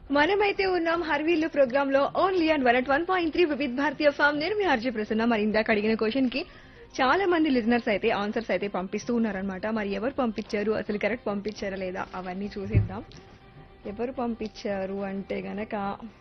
మనమైతే ఉన్నాం హర్వీల్లు ప్రోగ్రామ్ లో only and one at one point three Vividh Bharati FM నేను మీ హర్జీ ప్రసన్న మరి ఇందాక అడిగిన క్వశ్చన్ కి చాలా మంది లిజనర్స్ అయితే ఆన్సర్స్ అయితే పంపిస్తూ ఉన్నారనమాట మరి ఎవరు పంపించారు అసలు కరెక్ట్ పంపించారా లేదా అవన్నీ చూసేద్దాం ఎవరు పంపించారు అంటే గనక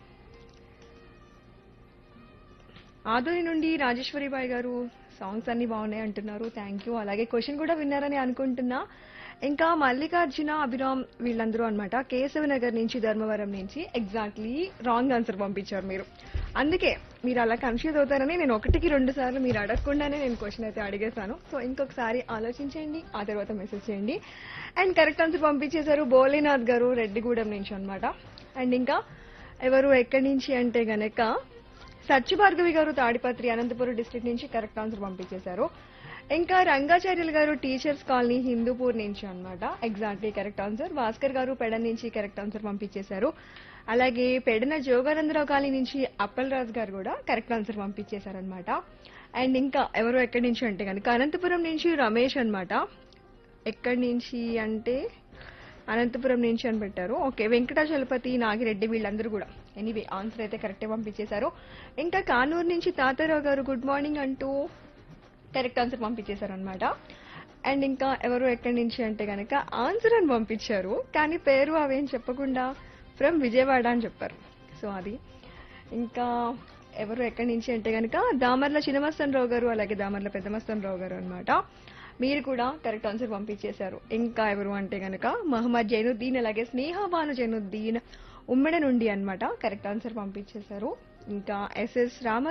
ఆదోని నుండి రాజేశ్వరి బాయ్ గారు సాంగ్స్ అన్ని బాగున్నాయి అంటున్నారు థ్యాంక్ యూ అలాగే క్వశ్చన్ కూడా విన్నారని అనుకుంటున్నా ఇంకా మల్లికార్జున అభిరామ్ వీళ్ళందరూ అనమాట కేశవ నగర్ నుంచి ధర్మవరం నుంచి ఎగ్జాక్ట్లీ రాంగ్ ఆన్సర్ పంపించారు మీరు అందుకే మీరు అలా కన్ఫ్యూజ్ అవుతారని నేను ఒకటికి రెండు సార్లు మీరు అడగకుండానే నేను క్వశ్చన్ అయితే అడిగేశాను సో ఇంకొకసారి ఆలోచించండి ఆ తర్వాత మెసేజ్ చేయండి అండ్ కరెక్ట్ ఆన్సర్ పంపించేశారు భోలేనాథ్ గారు రెడ్డిగూడెం నుంచి అన్నమాట అండ్ ఇంకా ఎవరు ఎక్కడి నుంచి అంటే గనక సత్యభార్గవి గారు తాడిపత్రి అనంతపురం డిస్ట్రిక్ట్ నుంచి కరెక్ట్ ఆన్సర్ పంపించేశారు ఇంకా రంగాచార్యులు గారు టీచర్స్ కాలనీ హిందూపూర్ నుంచి అన్నమాట ఎగ్జాక్ట్లీ కరెక్ట్ ఆన్సర్ భాస్కర్ గారు పెడ నుంచి కరెక్ట్ ఆన్సర్ పంపించేశారు అలాగే పెడన జోగానందరావు కాలనీ నుంచి అప్పల్ రాజు గారు కూడా కరెక్ట్ ఆన్సర్ పంపించేశారనమాట అండ్ ఇంకా ఎవరు ఎక్కడి నుంచి అంటే కనుక అనంతపురం నుంచి రమేష్ అన్నమాట ఎక్కడి నుంచి అంటే అనంతపురం నుంచి అని పెట్టారు ఓకే వెంకటాచలపతి నాగిరెడ్డి వీళ్ళందరూ కూడా ఎనీవే ఆన్సర్ అయితే కరెక్టే పంపించేశారు ఇంకా కానూరు నుంచి తాతారావు గారు గుడ్ మార్నింగ్ అంటూ కరెక్ట్ ఆన్సర్ పంపించేశారు అనమాట అండ్ ఇంకా ఎవరు ఎక్కడి నుంచి అంటే కనుక ఆన్సర్ అని పంపించారు కానీ పేరు అవేం చెప్పకుండా ఫ్రమ్ విజయవాడ అని చెప్పారు సో అది ఇంకా ఎవరు ఎక్కడి నుంచి అంటే కనుక దామర్ల చిన్నమస్తన్ రావు గారు అలాగే దామర్ల పెద్దమస్తన్ రావు గారు అనమాట మీరు కూడా కరెక్ట్ ఆన్సర్ పంపించేశారు ఇంకా ఎవరు అంటే గనక మహమ్మద్ జైనుద్దీన్ అలాగే స్నేహ భాను జైనుద్దీన్ ఉమ్మెడ నుండి అన్నమాట కరెక్ట్ ఆన్సర్ పంపించేశారు ఇంకా ఎస్ఎస్ రామ